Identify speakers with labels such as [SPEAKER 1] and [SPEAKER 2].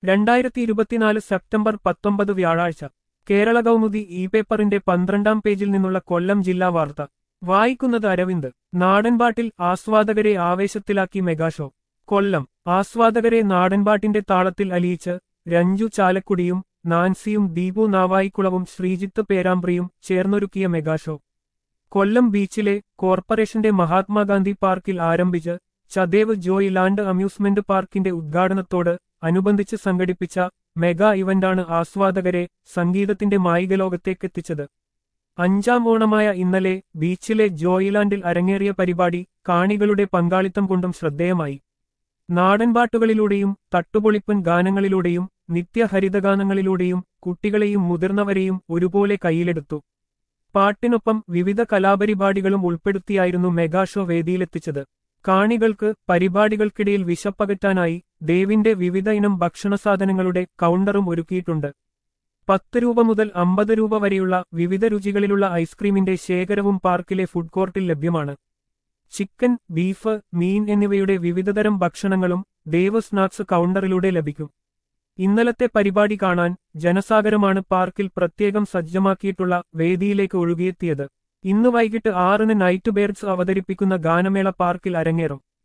[SPEAKER 1] രണ്ടായിരത്തി ഇരുപത്തിനാല് സെപ്റ്റംബർ പത്തൊമ്പത് വ്യാഴാഴ്ച കേരള കൗമുദി ഇ പേപ്പറിന്റെ പന്ത്രണ്ടാം പേജിൽ നിന്നുള്ള കൊല്ലം ജില്ലാ വാർത്ത വായിക്കുന്നത് അരവിന്ദ് നാടൻപാട്ടിൽ ആസ്വാദകരെ ആവേശത്തിലാക്കി മെഗാഷോ കൊല്ലം ആസ്വാദകരെ നാടൻപാട്ടിന്റെ താളത്തിൽ അലിയിച്ച് രഞ്ജു ചാലക്കുടിയും നാൻസിയും ദീപു നാവായിക്കുളവും ശ്രീജിത്ത് പേരാമ്പ്രിയും ചേർന്നൊരുക്കിയ മെഗാഷോ കൊല്ലം ബീച്ചിലെ കോർപ്പറേഷന്റെ മഹാത്മാഗാന്ധി പാർക്കിൽ ആരംഭിച്ച് ചദേവ് ജോയ് ലാൻഡ് അമ്യൂസ്മെന്റ് പാർക്കിന്റെ ഉദ്ഘാടനത്തോട് അനുബന്ധിച്ച് സംഘടിപ്പിച്ച മെഗാ ഇവന്റാണ് ആസ്വാദകരെ സംഗീതത്തിന്റെ മായികലോകത്തേക്കെത്തിച്ചത് അഞ്ചാം ഓണമായ ഇന്നലെ ബീച്ചിലെ ജോയിലാൻഡിൽ അരങ്ങേറിയ പരിപാടി കാണികളുടെ പങ്കാളിത്തം കൊണ്ടും ശ്രദ്ധേയമായി നാടൻപാട്ടുകളിലൂടെയും തട്ടുപൊളിപ്പൻ ഗാനങ്ങളിലൂടെയും നിത്യഹരിതഗാനങ്ങളിലൂടെയും കുട്ടികളെയും മുതിർന്നവരെയും ഒരുപോലെ കയ്യിലെടുത്തു പാട്ടിനൊപ്പം വിവിധ കലാപരിപാടികളും ഉൾപ്പെടുത്തിയായിരുന്നു മെഗാഷോ വേദിയിലെത്തിച്ചത് കാണികൾക്ക് പരിപാടികൾക്കിടയിൽ വിശപ്പകറ്റാനായി ദേവിന്റെ വിവിധ ഇനം ഭക്ഷണസാധനങ്ങളുടെ കൗണ്ടറും ഒരുക്കിയിട്ടുണ്ട് പത്ത് രൂപ മുതൽ അമ്പത് രൂപ വരെയുള്ള വിവിധ രുചികളിലുള്ള ഐസ്ക്രീമിന്റെ ശേഖരവും പാർക്കിലെ ഫുഡ് കോർട്ടിൽ ലഭ്യമാണ് ചിക്കൻ ബീഫ് മീൻ എന്നിവയുടെ വിവിധതരം ഭക്ഷണങ്ങളും ദേവ് സ്നാക്സ് കൗണ്ടറിലൂടെ ലഭിക്കും ഇന്നലത്തെ പരിപാടി കാണാൻ ജനസാഗരമാണ് പാർക്കിൽ പ്രത്യേകം സജ്ജമാക്കിയിട്ടുള്ള വേദിയിലേക്ക് ഒഴുകിയെത്തിയത് ഇന്ന് വൈകിട്ട് ആറിന് നൈറ്റ് ബേർഡ്സ് അവതരിപ്പിക്കുന്ന ഗാനമേള പാർക്കിൽ അരങ്ങേറും